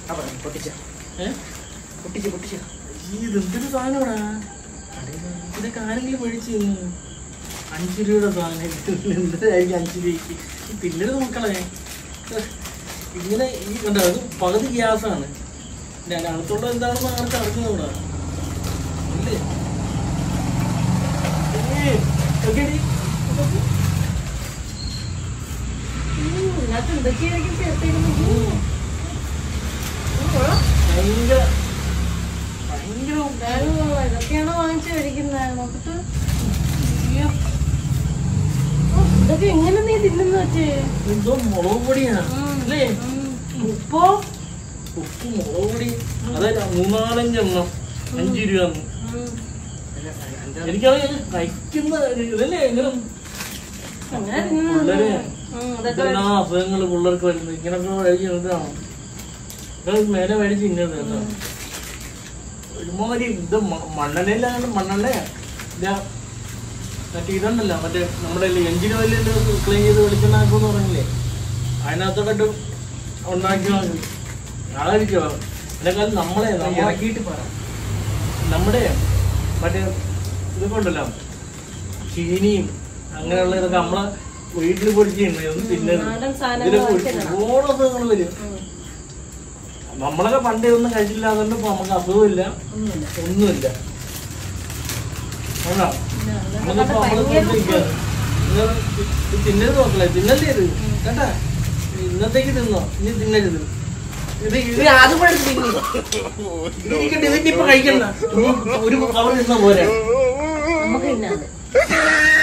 അപ്പൊ പൊട്ടിച്ച ഏഹ് പൊട്ടിച്ച് പൊട്ടിച്ച് ഇതെന്തൊരു സാധനമാടാ ഇതൊക്കെ ആരെങ്കിലും മേടിച്ച് തിന്നു അഞ്ച് രൂപയുടെ സാധനം എന്തായിരിക്കും അഞ്ച് രൂപയ്ക്ക് ഈ പിന്നീട് നോക്കളെ ഇങ്ങനെ ഈ കണ്ടോ അത് പകുതി ഗ്യാസാണ് ഞാൻ അടുത്തുള്ള എന്താണെന്ന് ആർക്ക് അറിഞ്ഞൂടാ ഇല്ലേ ഏയ്, നോക്കിയെടി. ഇതിനകത്ത് എന്തൊക്കെയായിരിക്കും ചേർത്തേക്കുന്നത് കൊള്ളാം ഭയങ്കര ഭയങ്കര എന്തായാലും കൊള്ളാം. ഇതൊക്കെയാണോ വാങ്ങിച്ചു കഴിക്കുന്നത് നോക്കിട്ട് അയ്യോ. ഓ, ഇതൊക്കെ എങ്ങനെ നീ തിന്നുന്ന വെച്ചേ എന്തോ മുളക് പൊടിയാണ് അല്ലേ ഉപ്പോ ഉപ്പ് മുളക് പൊടി അതായത് മൂന്നാലഞ്ചെണ്ണം അഞ്ച് രൂപ എനിക്കത് കഴിക്കുന്ന ഒരു ഇതല്ലേ എങ്ങനെ അങ്ങനെ തിന്നുന്നത് പിള്ളേര് ഉം, ഇതൊക്കെ ഇതെല്ലാം അസുഖങ്ങൾ പിള്ളേർക്ക് വരുന്നത് ഇങ്ങനൊക്കെ കഴിച്ച് ഇതാണ് ഇതൊക്കെ മേലെ മേടിച്ച് ഇന്നത് കേട്ടോ ഒരുമാതിരി ഇത് മ- മണ്ണെണ്ണയിലാണ് മണ്ണെണ്ണയാ ഇല്ല മറ്റേ ഇതുണ്ടല്ലോ മറ്റേ നമ്മുടെ എഞ്ചിൻ ഓയിലിന്റെ ക്ലീൻ ചെയ്ത് വെളിച്ചെണ്ണാക്കുമെന്ന് പറഞ്ഞില്ലേ അതിനകത്തോട്ട് ഉണ്ടാക്കി വാങ്ങി അതായിരിക്കും എന്നെക്കാളും നമ്മളെ നമ്മളെ ഇറക്കിയിട്ട് പറ നമ്മുടെ മറ്റേ ഇതൊക്കെ ഉണ്ടല്ലോ ചീനിയും അങ്ങനെയുള്ള ഇതൊക്കെ നമ്മളെ വീട്ടിൽ പൊടിച്ചിട്ടുണ്ട് ഇതൊന്നും തിന്നത് നാടൻ സാധനങ്ങൾ ഇതിലൊക്കെ വാങ്ങിക്കണം. ഒരുപാട് അസുഖങ്ങൾ വരും നമ്മളൊക്കെ പണ്ട് ഇതൊന്നും കഴിച്ചില്ല അതുകൊണ്ട് ഇപ്പൊ നമുക്ക് അസുഖമില്ല ഒന്നുമില്ല ഒന്നുമില്ല ആണോ? നമ്മളിപ്പോ നമ്മള് ഭയങ്കര ശ്രദ്ധിക്കാതെ. നിങ്ങൾ ഇത് തിന്നരുത് മക്കളെ തിന്നല്ലേ ഇത് കേട്ടാ ഇന്നത്തേക്ക് തിന്നോ ഇനി തിന്നരുത് ഇത് ഇത് ആദ്യം കൂടെ എടുത്ത് തിന്നു ഇതിരിക്കട്ടെ ഇതിന്റെ ഇപ്പൊ കഴിക്കണ്ട ഒരു കവർ തിന്ന പോരാ നമുക്ക് തിന്നാതെ